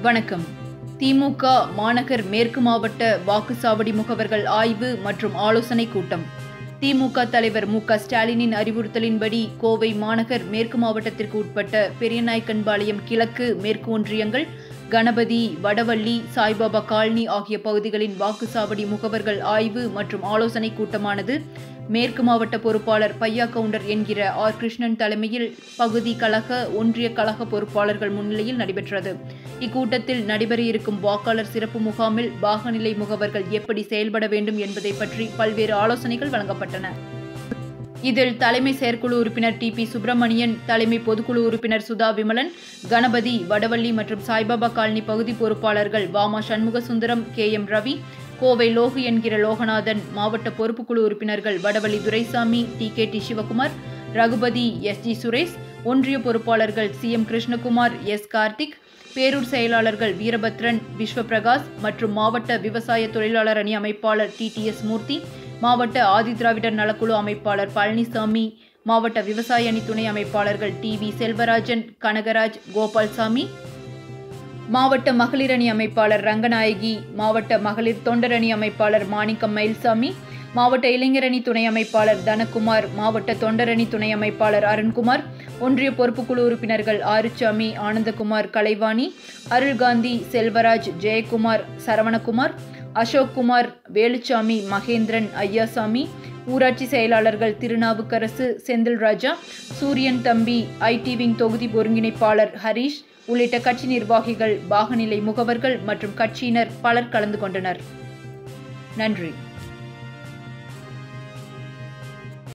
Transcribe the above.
வணக்கம் திமுக மாநகர் மேற்கு மாவட்ட வாக்குச்சாவடி முகவர்கள் ஆய்வு மற்றும் ஆலோசனை கூட்டம் திமுக தலைவர் மு க ஸ்டாலினின் அறிவுறுத்தலின்படி கோவை மாநகர் மேற்கு மாவட்டத்திற்கு உட்பட்ட பெரியநாயக்கன்பாளையம் கிழக்கு மேற்கு ஒன்றியங்கள் கணபதி வடவள்ளி சாய்பாபா காலனி ஆகிய பகுதிகளின் வாக்குச்சாவடி முகவர்கள் ஆய்வு மற்றும் ஆலோசனை கூட்டமானது மேற்கு மாவட்ட பொறுப்பாளர் பையா கவுண்டர் என்கிற ஆர் கிருஷ்ணன் தலைமையில் பகுதி கழக ஒன்றிய கழக பொறுப்பாளர்கள் முன்னிலையில் நடைபெற்றது இக்கூட்டத்தில் நடைபெற இருக்கும் வாக்காளர் சிறப்பு முகாமில் பாகநிலை முகவர்கள் எப்படி செயல்பட வேண்டும் என்பதை பற்றி பல்வேறு ஆலோசனைகள் வழங்கப்பட்டன இதில் தலைமை செயற்குழு உறுப்பினர் டி பி சுப்பிரமணியன் தலைமை பொதுக்குழு உறுப்பினர் சுதா விமலன் கணபதி வடவள்ளி மற்றும் சாய்பாபா காலனி பகுதி பொறுப்பாளர்கள் வாமா சண்முகசுந்தரம் கே எம் ரவி கோவை லோகு என்கிற லோகநாதன் மாவட்ட பொறுப்புக்குழு உறுப்பினர்கள் Vadavalli Duraisamy T K T Sivakumar Ragupathi S G Suresh ஒன்றிய பொறுப்பாளர்கள் C M Krishnakumar S Karthik Perur செயலாளர்கள் வீரபத்ரன் விஸ்வபிரகாஷ் மற்றும் மாவட்ட விவசாய தொழிலாளர் அணி அமைப்பாளர் டி டி எஸ் மூர்த்தி மாவட்ட ஆதிதிராவிடர் நலக்குழு அமைப்பாளர் பழனிசாமி மாவட்ட விவசாய அணி துணை அமைப்பாளர்கள் டி வி செல்வராஜன் கனகராஜ் கோபால்சாமி மாவட்ட மகளிர் அணி அமைப்பாளர் ரங்கநாயகி மாவட்ட மகளிர் தொண்டர் அணி அமைப்பாளர் மாணிக்கம் மயில்சாமி மாவட்ட இளைஞரணி துணை அமைப்பாளர் தனகுமார் மாவட்ட தொண்டரணி துணை அமைப்பாளர் அருண்குமார் ஒன்றிய பொறுப்புக்குழு உறுப்பினர்கள் ஆறுச்சாமி ஆனந்தகுமார் கலைவாணி அருள்காந்தி செல்வராஜ் ஜெயக்குமார் சரவணகுமார் அசோக்குமார் வேலுச்சாமி மகேந்திரன் ஐயாசாமி ஊராட்சி செயலாளர்கள் திருநாவுக்கரசு செந்தில்ராஜா சூரியன் தம்பி ஐடி விங் தொகுதி ஒருங்கிணைப்பாளர் ஹரீஷ் உள்ளிட்ட கட்சி நிர்வாகிகள் பாகநிலை முகவர்கள் மற்றும் கட்சியினர் பலர் கலந்து கொண்டனர் நன்றி